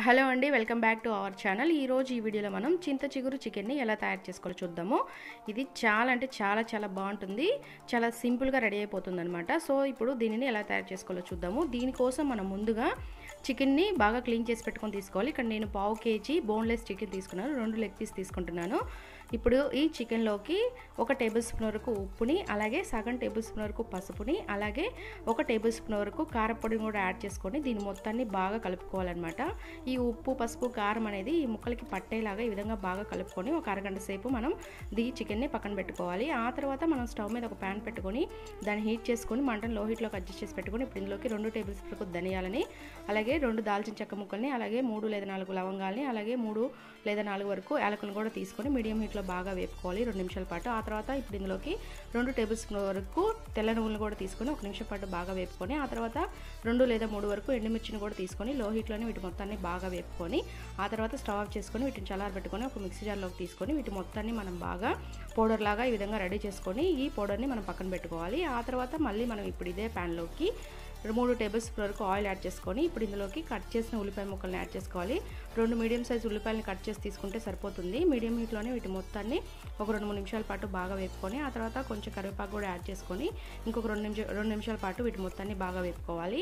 hello అండి welcome back to our channel ఈరోజు ఈ వీడియోలో మనం చింత చిగురు చికెన్ని ఎలా తయారు చేసుకోవాలో చూద్దాము ఇది చాలా అంటే చాలా చాలా బాగుంటుంది చాలా సింపుల్గా రెడీ అయిపోతుంది అనమాట సో ఇప్పుడు దీనిని ఎలా తయారు చేసుకోవాలో చూద్దాము దీనికోసం మనం ముందుగా చికెన్ని బాగా క్లీన్ చేసి పెట్టుకొని తీసుకోవాలి ఇక్కడ నేను పావు కేజీ బోన్లెస్ చికెన్ తీసుకున్నాను రెండు లెగ్ పీస్ తీసుకుంటున్నాను ఇప్పుడు ఈ చికెన్లోకి ఒక టేబుల్ స్పూన్ వరకు ఉప్పుని అలాగే సగం టేబుల్ స్పూన్ వరకు పసుపుని అలాగే ఒక టేబుల్ స్పూన్ వరకు కారపొడిని కూడా యాడ్ చేసుకొని దీని మొత్తాన్ని బాగా కలుపుకోవాలన్నమాట ఈ ఉప్పు పసుపు కారం అనేది ఈ ముక్కలకి పట్టేలాగా ఈ విధంగా బాగా కలుపుకొని ఒక అరగంట సేపు మనం దీ చికెన్ని పక్కన పెట్టుకోవాలి ఆ తర్వాత మనం స్టవ్ మీద ఒక ప్యాన్ పెట్టుకొని దాన్ని హీట్ చేసుకొని మంటను లో హీట్లోకి అడ్జస్ట్ చేసి పెట్టుకొని ఇప్పుడు ఇందులోకి రెండు టేబుల్ స్పూన్ వరకు ధనియాలని అలాగే రెండు దాల్చిన చెక్క ముక్కల్ని అలాగే మూడు లేదా నాలుగు లవంగాల్ని అలాగే మూడు లేదా నాలుగు వరకు యాలకులను కూడా తీసుకొని మీడియం హీట్లో బాగా వేపుకోవాలి రెండు నిమిషాల పాటు ఆ తర్వాత ఇప్పుడు ఇందులోకి రెండు టేబుల్ స్పూన్ వరకు తెల్ల నువ్వులను కూడా తీసుకొని ఒక నిమిషం పాటు బాగా వేపుకొని ఆ తర్వాత రెండు లేదా మూడు వరకు ఎండుమిర్చిని కూడా తీసుకొని లో హీట్లోనే వీటి మొత్తాన్ని బాగా వేపుకొని ఆ తర్వాత స్టవ్ ఆఫ్ చేసుకొని వీటిని చల్లారబెట్టుకొని ఒక మిక్సీ జార్లోకి తీసుకొని వీటి మొత్తాన్ని మనం బాగా పౌడర్ లాగా ఈ విధంగా రెడీ చేసుకొని ఈ పౌడర్ని మనం పక్కన పెట్టుకోవాలి ఆ తర్వాత మళ్ళీ మనం ఇప్పుడు ఇదే ప్యాన్లోకి మూడు టేబుల్ స్పూన్ వరకు ఆయిల్ యాడ్ చేసుకొని ఇప్పుడు ఇందులోకి కట్ చేసిన ఉల్లిపాయ ముక్కల్ని యాడ్ చేసుకోవాలి రెండు మీడియం సైజ్ ఉల్లిపాయలని కట్ చేసి తీసుకుంటే సరిపోతుంది మీడియం హీట్లోనే వీటి మొత్తాన్ని ఒక రెండు మూడు నిమిషాల పాటు బాగా వేపుకొని ఆ తర్వాత కొంచెం కరివేపాకు కూడా యాడ్ చేసుకొని ఇంకొక రెండు నిమిషాలు రెండు నిమిషాల పాటు వీటి మొత్తాన్ని బాగా వేపుకోవాలి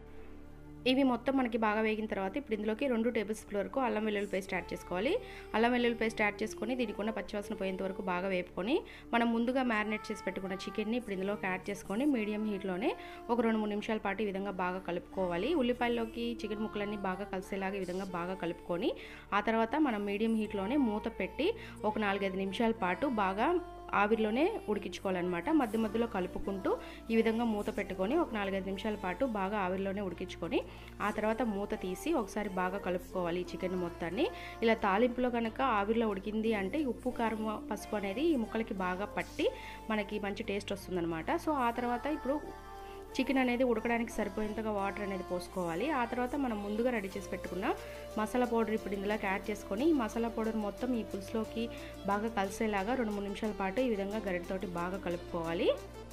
ఇవి మొత్తం మనకి బాగా వేగిన తర్వాత ఇప్పుడు ఇందులోకి రెండు టేబుల్ స్పూన్ వరకు అల్లం వెల్లుల్లి పేస్ట్ యాడ్ చేసుకోవాలి అల్లం వెల్లుల్లి పేస్ట్ యాడ్ చేసుకొని దీనికి ఉన్న పచ్చివాసన పోయేంత వరకు బాగా వేపుకొని మనం ముందుగా మ్యారినేట్ చేసి పెట్టుకున్న చికెన్ని ఇప్పుడు ఇందులోకి యాడ్ చేసుకొని మీడియం హీట్లోనే ఒక రెండు మూడు నిమిషాల పాటు ఈ విధంగా బాగా కలుపుకోవాలి ఉల్లిపాయల్లోకి చికెన్ ముక్కలన్నీ బాగా కలిసేలాగా ఈ విధంగా బాగా కలుపుకొని ఆ తర్వాత మనం మీడియం హీట్లోనే మూత పెట్టి ఒక నాలుగైదు నిమిషాల పాటు బాగా ఆవిరిలోనే ఉడికించుకోవాలన్నమాట మధ్య మధ్యలో కలుపుకుంటూ ఈ విధంగా మూత పెట్టుకొని ఒక నాలుగైదు నిమిషాల పాటు బాగా ఆవిరిలోనే ఉడికించుకొని ఆ తర్వాత మూత తీసి ఒకసారి బాగా కలుపుకోవాలి ఈ చికెన్ మొత్తాన్ని ఇలా తాలింపులో కనుక ఆవిరిలో ఉడికింది అంటే ఉప్పు కారం పసుపు అనేది ఈ ముక్కలకి బాగా పట్టి మనకి మంచి టేస్ట్ వస్తుందన్నమాట సో ఆ తర్వాత ఇప్పుడు చికెన్ అనేది ఉడకడానికి సరిపోయేంతగా వాటర్ అనేది పోసుకోవాలి ఆ తర్వాత మనం ముందుగా రెడీ చేసి పెట్టుకున్న మసాలా పౌడర్ ఇప్పుడు ఇందులోకి యాడ్ చేసుకొని ఈ మసాలా పౌడర్ మొత్తం ఈ పులుసులోకి బాగా కలిసేలాగా రెండు మూడు నిమిషాల పాటు ఈ విధంగా గరిటతోటి బాగా కలుపుకోవాలి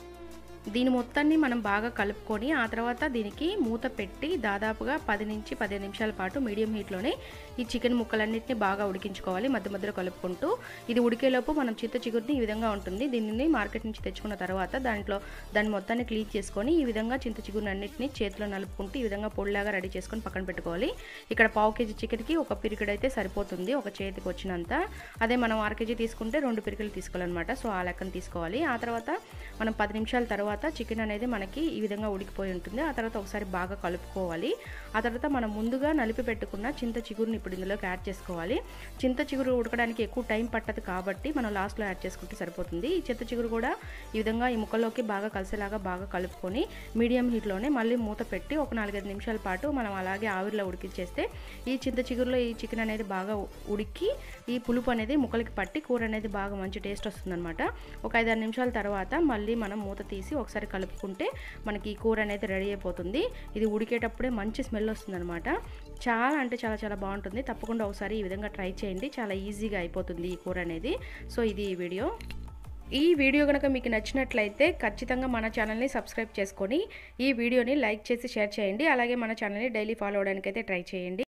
దీని మొత్తాన్ని మనం బాగా కలుపుకొని ఆ తర్వాత దీనికి మూత పెట్టి దాదాపుగా పది నుంచి పదిహేను నిమిషాల పాటు మీడియం హీట్లోనే ఈ చికెన్ ముక్కలన్నింటినీ బాగా ఉడికించుకోవాలి మధ్య మధ్యలో కలుపుకుంటూ ఇది ఉడికేలోపు మనం చింత చిగురిని ఈ విధంగా ఉంటుంది దీనిని మార్కెట్ నుంచి తెచ్చుకున్న తర్వాత దాంట్లో దాని మొత్తాన్ని క్లీన్ చేసుకొని ఈ విధంగా చింత చిగురిని అన్నింటినీ చేతిలో నలుపుకుంటూ ఈ విధంగా పొడిలాగా రెడీ చేసుకొని పక్కన పెట్టుకోవాలి ఇక్కడ పావు కేజీ చికెన్కి ఒక పిరికెడ్ అయితే సరిపోతుంది ఒక చేతికి వచ్చినంత అదే మనం అర కేజీ తీసుకుంటే రెండు పిరికెలు తీసుకోవాలన్నమాట సో ఆ లెక్కను తీసుకోవాలి ఆ తర్వాత మనం పది నిమిషాల తర్వాత తర్వాత చికెన్ అనేది మనకి ఈ విధంగా ఉడికిపోయి ఉంటుంది ఆ తర్వాత ఒకసారి బాగా కలుపుకోవాలి ఆ తర్వాత మనం ముందుగా నలిపి పెట్టుకున్న చింత చిగురుని ఇప్పుడు ఇందులోకి యాడ్ చేసుకోవాలి చింత చిగురు ఉడకడానికి ఎక్కువ టైం పట్టదు కాబట్టి మనం లాస్ట్లో యాడ్ చేసుకుంటే సరిపోతుంది ఈ చింత చిగురు కూడా ఈ విధంగా ఈ ముక్కల్లోకి బాగా కలిసేలాగా బాగా కలుపుకొని మీడియం హీట్లోనే మళ్ళీ మూత పెట్టి ఒక నాలుగైదు నిమిషాల పాటు మనం అలాగే ఆవిరిలో ఉడికిచ్చేస్తే ఈ చింత చిగురులో ఈ చికెన్ అనేది బాగా ఉడికి ఈ పులుపు అనేది ముక్కలకి పట్టి కూర అనేది బాగా మంచి టేస్ట్ వస్తుందన్నమాట ఒక ఐదారు నిమిషాల తర్వాత మళ్ళీ మనం మూత తీసి ఒకసారి కలుపుకుంటే మనకి ఈ కూర అనేది రెడీ అయిపోతుంది ఇది ఉడికేటప్పుడే మంచి స్మెల్ వస్తుందన్నమాట చాలా అంటే చాలా చాలా బాగుంటుంది తప్పకుండా ఒకసారి ఈ విధంగా ట్రై చేయండి చాలా ఈజీగా అయిపోతుంది ఈ కూర అనేది సో ఇది ఈ వీడియో ఈ వీడియో కనుక మీకు నచ్చినట్లయితే ఖచ్చితంగా మన ఛానల్ని సబ్స్క్రైబ్ చేసుకొని ఈ వీడియోని లైక్ చేసి షేర్ చేయండి అలాగే మన ఛానల్ని డైలీ ఫాలో అవడానికి అయితే ట్రై చేయండి